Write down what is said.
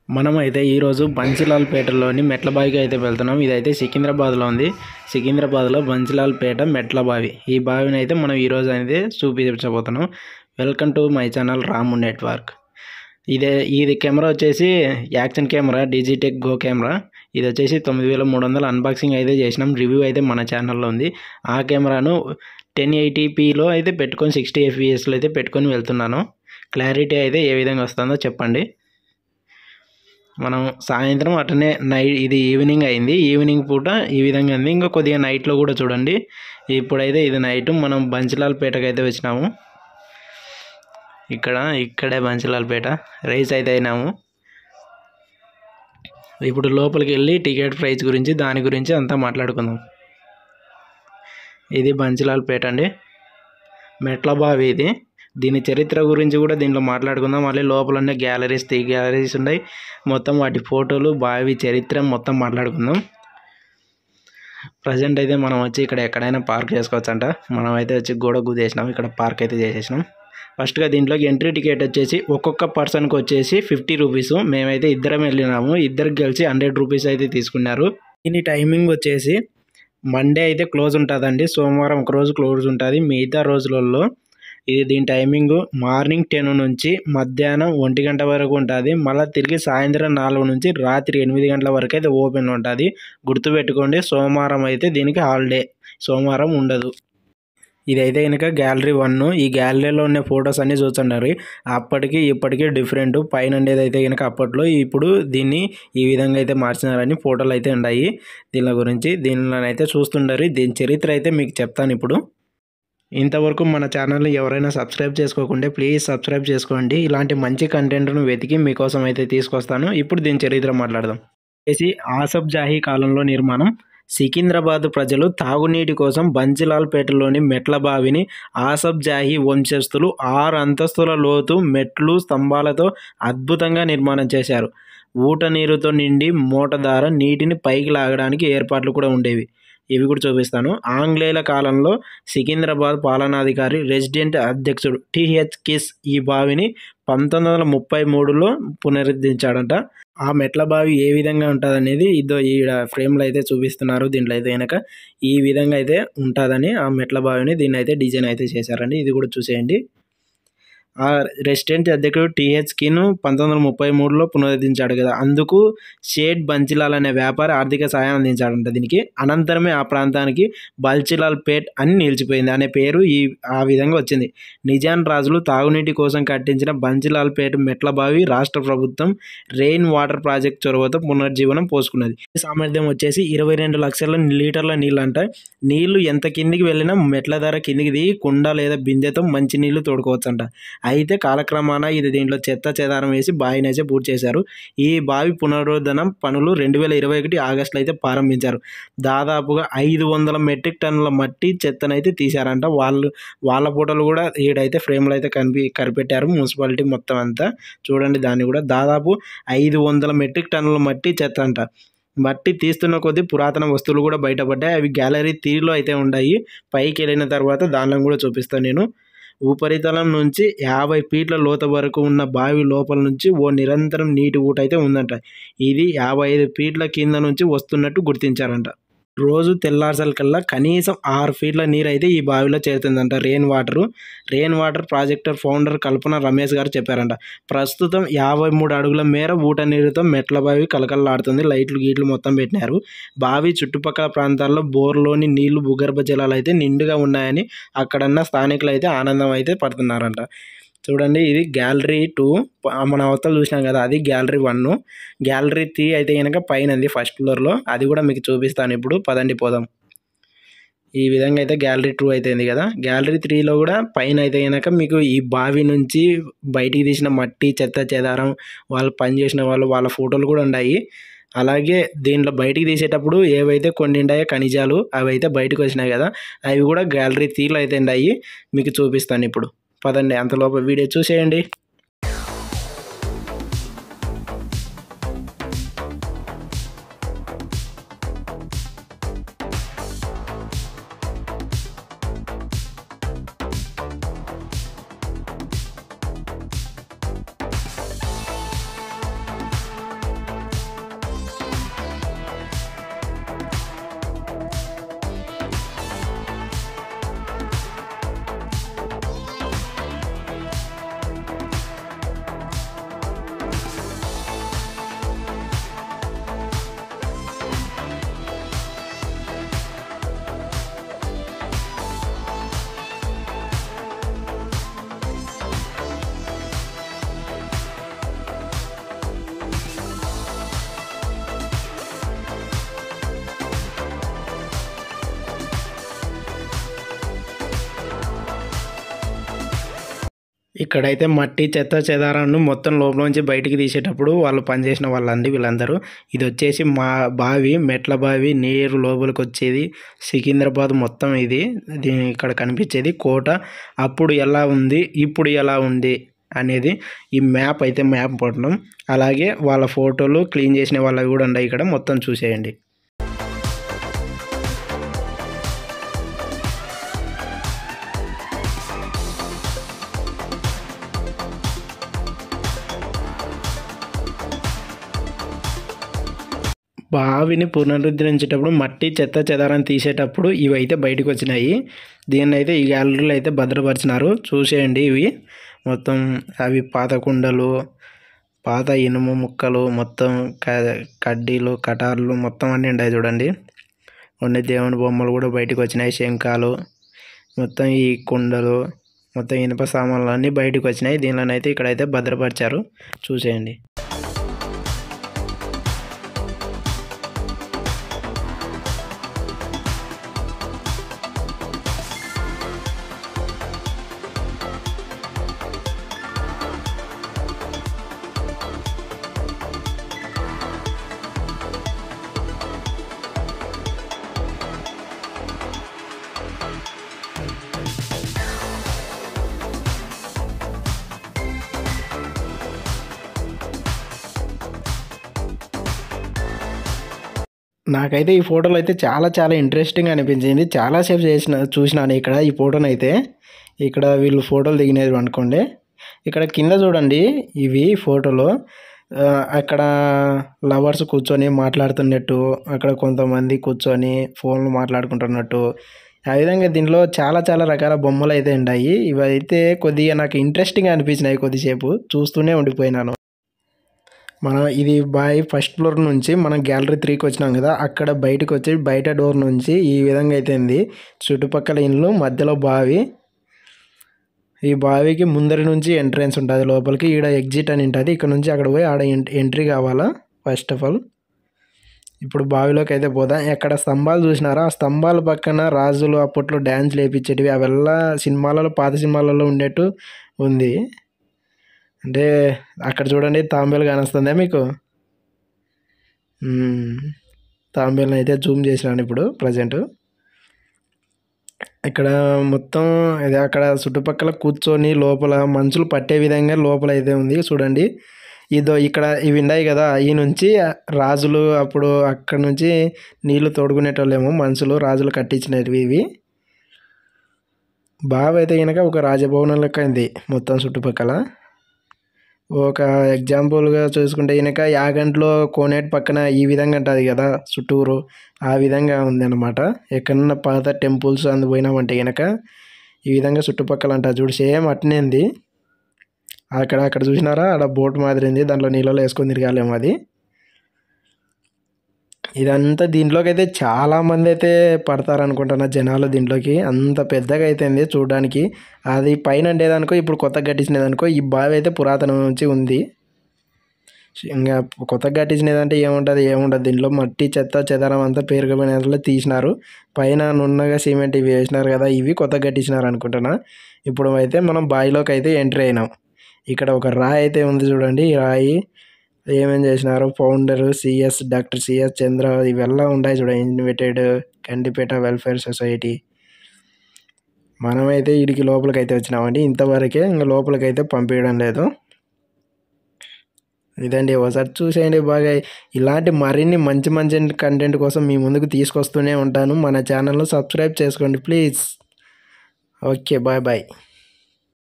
మనం అయితే ఈరోజు బంచిలాల్పేటలోని మెట్ల బావికి అయితే వెళ్తున్నాం ఇదైతే సికింద్రాబాద్లో ఉంది సికింద్రాబాద్లో బంచిలాల్పేట మెట్ల బావి ఈ బావిని అయితే మనం ఈరోజు అనేది చూపించబోతున్నాం welcome to my channel Ramu network ఇదే ఇది కెమెరా వచ్చేసి action camera Digitek go camera ఇది వచ్చేసి తొమ్మిది వేల మూడు వందలు అన్బాక్సింగ్ అయితే చేసినాం రివ్యూ అయితే మన ఛానల్లో ఉంది ఆ కెమెరాను టెన్ ఎయిటీపీలో అయితే పెట్టుకొని సిక్స్టీ ఎఫ్పిఎస్లో అయితే పెట్టుకొని వెళ్తున్నాను క్లారిటీ అయితే ఏ విధంగా వస్తుందో చెప్పండి మనం సాయంత్రం అటనే నైట్ ఇది ఈవినింగ్ అయింది ఈవినింగ్ పూట ఈ విధంగా ఉంది ఇంకా కొద్దిగా నైట్లో కూడా చూడండి ఇప్పుడైతే ఇది నైట్ మనం బంచిలాల్పేటకి అయితే వచ్చినాము ఇక్కడ ఇక్కడే బంచిలాల్పేట రైస్ అయితే అయినాము ఇప్పుడు లోపలికి వెళ్ళి టికెట్ ప్రైస్ గురించి దాని గురించి అంతా మాట్లాడుకుందాం ఇది బంచిలాల్పేట అండి మెట్ల బావి ఇది దీని చరిత్ర గురించి కూడా దీంట్లో మాట్లాడుకుందాం మళ్ళీ లోపల ఉండే గ్యాలరీస్ త్రీ గ్యాలరీస్ ఉన్నాయి మొత్తం వాటి ఫోటోలు బావి చరిత్ర మొత్తం మాట్లాడుకుందాం ప్రజెంట్ అయితే మనం వచ్చి ఇక్కడ ఎక్కడైనా పార్క్ చేసుకోవచ్చంట మనం అయితే వచ్చి గోడ గుద్దేసినాం ఇక్కడ పార్క్ అయితే చేసేసినాం ఫస్ట్గా దీంట్లోకి ఎంట్రీ టికెట్ వచ్చేసి ఒక్కొక్క పర్సన్కి వచ్చేసి ఫిఫ్టీ రూపీస్ మేమైతే ఇద్దరం వెళ్ళినాము ఇద్దరికి కలిసి హండ్రెడ్ రూపీస్ అయితే తీసుకున్నారు దీని టైమింగ్ వచ్చేసి మండే అయితే క్లోజ్ ఉంటుందండి సోమవారం ఒక రోజు క్లోజ్ ఉంటుంది మిగతా రోజులలో ఇది దీని టైమింగ్ మార్నింగ్ టెన్ నుంచి మధ్యాహ్నం ఒంటి గంట వరకు ఉంటుంది మళ్ళీ తిరిగి సాయంత్రం నాలుగు నుంచి రాత్రి ఎనిమిది గంటల వరకు అయితే ఓపెన్ ఉంటుంది గుర్తుపెట్టుకోండి సోమవారం అయితే దీనికి హాలిడే సోమవారం ఉండదు ఇదైతే కనుక గ్యాలరీ వన్ ఈ గ్యాలరీలో ఉన్న ఫొటోస్ అన్నీ చూస్తున్నారు అప్పటికి ఇప్పటికీ డిఫరెంట్ పైన ఉండేది అయితే కనుక అప్పట్లో ఇప్పుడు దీన్ని ఈ విధంగా అయితే మార్చినారని ఫోటోలు అయితే ఉన్నాయి దీని గురించి దీనిలో అయితే చూస్తుండారు దీని చరిత్ర అయితే మీకు చెప్తాను ఇప్పుడు ఇంతవరకు మన ఛానల్ని ఎవరైనా సబ్స్క్రైబ్ చేసుకోకుంటే ప్లీజ్ సబ్స్క్రైబ్ చేసుకోండి ఇలాంటి మంచి కంటెంట్ను వెతికి మీకోసం అయితే తీసుకొస్తాను ఇప్పుడు దీని చరిత్ర మాట్లాడదాం చేసి ఆసఫ్ జాహీ కాలంలో నిర్మాణం సికింద్రాబాద్ ప్రజలు తాగునీటి కోసం బంజిలాల్పేటలోని మెట్ల బావిని ఆసఫ్ జాహీ వంశస్థులు ఆరు అంతస్తుల లోతు మెట్లు స్తంభాలతో అద్భుతంగా నిర్మాణం చేశారు ఊట నీరుతో నిండి మూట ద్వారా నీటిని పైకి లాగడానికి ఏర్పాట్లు కూడా ఉండేవి ఇవి కూడా చూపిస్తాను ఆంగ్లేయుల కాలంలో సికింద్రాబాద్ పాలనాధికారి రెసిడెంట్ అధ్యక్షుడు టిహెచ్ కిస్ ఈ బావిని పంతొమ్మిది వందల ముప్పై మూడులో పునరుద్ధరించాడంట ఆ మెట్ల బావి ఏ విధంగా ఉంటుంది అనేది ఇదో ఈడ ఫ్రేమ్లో అయితే చూపిస్తున్నారు దీంట్లో అయితే కనుక ఈ విధంగా అయితే ఉంటుందని ఆ మెట్ల బావిని దీన్ని అయితే డిజైన్ అయితే చేశారండి ఇది కూడా చూసేయండి ఆ రెసిడెంట్ అధ్యక్షుడు టిహెచ్ కిను పంతొమ్మిది వందల ముప్పై మూడులో పునరుద్ధరించాడు కదా అందుకు షేడ్ బంచిలాల్ అనే వ్యాపారి ఆర్థిక సాయం అందించాడంట దీనికి అనంతరమే ఆ ప్రాంతానికి బల్చిలాల్ పేట్ అని నిలిచిపోయింది అనే పేరు ఈ ఆ విధంగా వచ్చింది నిజాం రాజులు తాగునీటి కోసం కట్టించిన బంచిలాల్ పేట మెట్ల బావి రాష్ట్ర ప్రభుత్వం రెయిన్ వాటర్ ప్రాజెక్ట్ చొరవతో పునర్జీవనం పోసుకున్నది సామర్థ్యం వచ్చేసి ఇరవై రెండు లక్షల లీటర్ల నీళ్ళు అంట నీళ్లు ఎంత కిందికి వెళ్ళినా మెట్ల ధర కిందికి దిగి కుండ లేదా బిందెతో మంచి నీళ్లు తోడుకోవచ్చంట అయితే కాలక్రమాన ఇది దీంట్లో చెత్త చెదారం వేసి బావిని అయితే పూర్తి చేశారు ఈ బావి పునరుద్ధరణ పనులు రెండు వేల ఇరవై ఒకటి ఆగస్టులో అయితే ప్రారంభించారు దాదాపుగా ఐదు వందల మెట్రిక్ టన్నుల మట్టి చెత్తనైతే తీశారంట వాళ్ళు వాళ్ళ ఫోటోలు కూడా ఈడైతే ఫ్రేమ్లో అయితే కనిపి కనిపెట్టారు మున్సిపాలిటీ మొత్తం అంతా చూడండి దాన్ని కూడా దాదాపు ఐదు వందల మెట్రిక్ టన్నుల మట్టి చెత్త అంట మట్టి తీస్తున్న కొద్దీ పురాతన వస్తువులు కూడా బయటపడ్డాయి అవి గ్యాలరీ తీరులో అయితే ఉన్నాయి పైకి వెళ్ళిన తర్వాత దానిలో కూడా చూపిస్తాను నేను ఉపరితలం నుంచి యాభై ఫీట్ల లోత వరకు ఉన్న బావి లోపల నుంచి ఓ నిరంతరం నీటి ఊట అయితే ఉందంట ఇది యాభై ఐదు ఫీట్ల కింద నుంచి వస్తున్నట్టు గుర్తించారంట రోజు తెల్లార్సలకల్లా కనీసం ఆరు ఫీట్ల నీరు అయితే ఈ బావిలో చేరుతుందంట rain water rain water projector founder Kalpana Ramesh garu చెప్పారంట ప్రస్తుతం యాభై మూడు అడుగుల మేర ఊట నీరుతో మెట్ల బావి కలకలలాడుతుంది లైట్లు గీట్లు మొత్తం పెట్టినారు బావి చుట్టుపక్కల ప్రాంతాల్లో బోర్లోని నీళ్లు భూగర్భ జలాలు అయితే నిండుగా ఉన్నాయని అక్కడన్న స్థానికులు అయితే ఆనందం అయితే పడుతున్నారంట చూడండి ఇది గ్యాలరీ టూ మన అవతల చూసినాం కదా అది గ్యాలరీ వన్ గ్యాలరీ త్రీ అయితే కనుక పైన ఉంది ఫస్ట్ ఫ్లోర్లో అది కూడా మీకు చూపిస్తాను ఇప్పుడు పదండి పోదాం ఈ విధంగా అయితే గ్యాలరీ టూ అయిపోయింది కదా గ్యాలరీ త్రీలో కూడా పైన అయితే కనుక మీకు ఈ బావి నుంచి బయటికి తీసిన మట్టి చెత్త చెదారం వాళ్ళు పనిచేసిన వాళ్ళు వాళ్ళ ఫోటోలు కూడా ఉన్నాయి అలాగే దీంట్లో బయటికి తీసేటప్పుడు ఏవైతే కొన్ని ఉన్నాయో ఖనిజాలు అవి అయితే బయటకు వచ్చినాయి కదా అవి కూడా గ్యాలరీ త్రీలో అయితే ఉన్నాయి మీకు చూపిస్తాను ఇప్పుడు పదండి అంతలోపు వీడియో చూసేయండి ఇక్కడైతే మట్టి చెత్త చెదారాన్ని మొత్తం లోపలోంచి బయటికి తీసేటప్పుడు వాళ్ళు పనిచేసిన వాళ్ళండి వీళ్ళందరూ ఇది వచ్చేసి మా బావి మెట్ల బావి నీరు లోపలికి వచ్చేది సికింద్రాబాద్ మొత్తం ఇది దీని ఇక్కడ కనిపించేది కోట అప్పుడు ఎలా ఉంది ఇప్పుడు ఎలా ఉంది అనేది ఈ మ్యాప్ అయితే మ్యాప్ పట్టడం అలాగే వాళ్ళ ఫోటోలు క్లీన్ చేసిన వాళ్ళవి కూడా ఉన్నాయి ఇక్కడ మొత్తం చూసేయండి బావిని పునరుద్ధరించేటప్పుడు మట్టి చెత్త చెదారం తీసేటప్పుడు ఇవి అయితే బయటకు వచ్చినాయి దీన్ని అయితే ఈ గ్యాలరీలో అయితే భద్రపరిచినారు చూసేయండి ఇవి మొత్తం అవి పాత కుండలు పాత ఇనుము ముక్కలు మొత్తం క కడ్డీలు కటార్లు మొత్తం అన్నీ ఉన్నాయి చూడండి కొన్ని దేవుని బొమ్మలు కూడా బయటకు వచ్చినాయి శంఖాలు మొత్తం ఈ కుండలు మొత్తం ఇనుప సామాన్లు అన్నీ బయటకు వచ్చినాయి దీనిలోనైతే ఇక్కడైతే భద్రపరిచారు చూసేయండి నాకైతే ఈ ఫోటోలు అయితే చాలా చాలా ఇంట్రెస్టింగ్ అనిపించింది చాలాసేపు చేసిన చూసినాను ఇక్కడ ఈ ఫోటోని అయితే ఇక్కడ వీళ్ళు ఫోటోలు దిగినది అనుకోండి ఇక్కడ కింద చూడండి ఇవి ఫోటోలు ఆ, అక్కడ లవర్స్ కూర్చొని మాట్లాడుతున్నట్టు అక్కడ కొంతమంది కూర్చొని ఫోన్లు మాట్లాడుకుంటున్నట్టు ఆ విధంగా దీనిలో చాలా చాలా రకాల బొమ్మలు అయితే ఉన్నాయి ఇవైతే కొద్దిగా నాకు ఇంట్రెస్టింగ్ అనిపించినాయి కొద్దిసేపు చూస్తూనే ఉండిపోయినాను మనం ఇది బాయ్ ఫస్ట్ ఫ్లోర్ నుంచి మనం గ్యాలరీ త్రీకి వచ్చినాం కదా అక్కడ బయటకు వచ్చి బయట డోర్ నుంచి ఈ విధంగా అయితే ఉంది చుట్టుపక్కల ఇండ్లు మధ్యలో బావి ఈ బావికి ముందరి నుంచి ఎంట్రన్స్ ఉంటుంది లోపలికి ఈడ ఎగ్జిట్ అని ఉంటుంది ఇక్కడ నుంచి అక్కడ పోయి ఆడ ఎంట్- ఎంట్రీ కావాలా ఫస్ట్ ఆఫ్ ఆల్ ఇప్పుడు బావిలోకి అయితే పోదాం ఎక్కడ స్తంభాలు చూసినారా ఆ స్తంభాల పక్కన రాజులు అప్పట్లో డ్యాన్స్ లేపించేటివి అవెల్లా సినిమాలలో పాత సినిమాలలో ఉండేట్టు ఉంది అంటే అక్కడ చూడండి తాంబేలు కానొస్తుందా మీకు మ్మ్. తాంబేలను అయితే జూమ్ చేసినాను ఇప్పుడు ప్రజెంట్ ఇక్కడ మొత్తం ఇది అక్కడ చుట్టుపక్కల కూర్చొని లోపల మనుషులు పట్టే విధంగా లోపల అయితే ఉంది చూడండి ఇదో ఇక్కడ ఇవి ఉన్నాయి కదా ఈ నుంచి రాజులు అప్పుడు అక్కడ నుంచి నీళ్లు తోడుకునేటోళ్ళేమో మనుషులు రాజులు కట్టించినవి ఇవి బావి అయితే కనుక ఒక రాజభవనం లెక్క అయింది మొత్తం చుట్టుపక్కల ఒక ఎగ్జాంపుల్గా చూసుకుంటే కనుక యాగంట్లో కోనేటి పక్కన ఈ విధంగా ఉంటుంది కదా చుట్టూరు ఆ విధంగా ఉంది అనమాట ఎక్కడన్నా పాత టెంపుల్స్ అందు పోయినామంటే కనుక ఈ విధంగా చుట్టుపక్కల అంటారు చూడు సేమ్ అట్నే ఉంది అక్కడ అక్కడ చూసినారా అక్కడ బోట్ మాదిరి ఉంది దాంట్లో నీళ్ళలో వేసుకొని తిరగాలేమో అది ఇదంతా దీంట్లోకి అయితే చాలా మంది అయితే పడతారు అనుకుంటున్నా జనాలు దీంట్లోకి అంత పెద్దగా అయితే ఉంది చూడడానికి అది పైన ఉండేదనుకో ఇప్పుడు కొత్తగా కట్టించినదనుకో ఈ బావి అయితే పురాతనం నుంచి ఉంది ఇంకా కొత్తగా కట్టించినదంటే ఏముంటుంది ఏముండదు దీంట్లో మట్టి చెత్త చెదారం అంతా పేరుకపోయిన తీసినారు పైన నున్నగా సిమెంట్ ఇవి వేసినారు కదా ఇవి కొత్తగా కట్టించినారు అనుకుంటున్నా ఇప్పుడు అయితే మనం బావిలోకి అయితే ఎంట్రీ అయినాం ఇక్కడ ఒక రాయి అయితే ఉంది చూడండి ఈ రాయి ఏమేం చేసినారు founder CS doctor CS Chandra ఇవెల్లా ఉన్నాయి చూడ ఇన్విటెడ్ కండిపేట వెల్ఫేర్ సొసైటీ మనమైతే వీడికి లోపలికి అయితే వచ్చినామండి ఇంతవరకే ఇంకా లోపలికి అయితే పంపించడం లేదు ఇదండి ఒకసారి చూసేయండి బాగా ఇలాంటి మరిన్ని మంచి మంచి కంటెంట్ కోసం మీ ముందుకు తీసుకొస్తూనే ఉంటాను మన ఛానల్ను సబ్స్క్రైబ్ చేసుకోండి ప్లీజ్ ఓకే బాయ్ బాయ్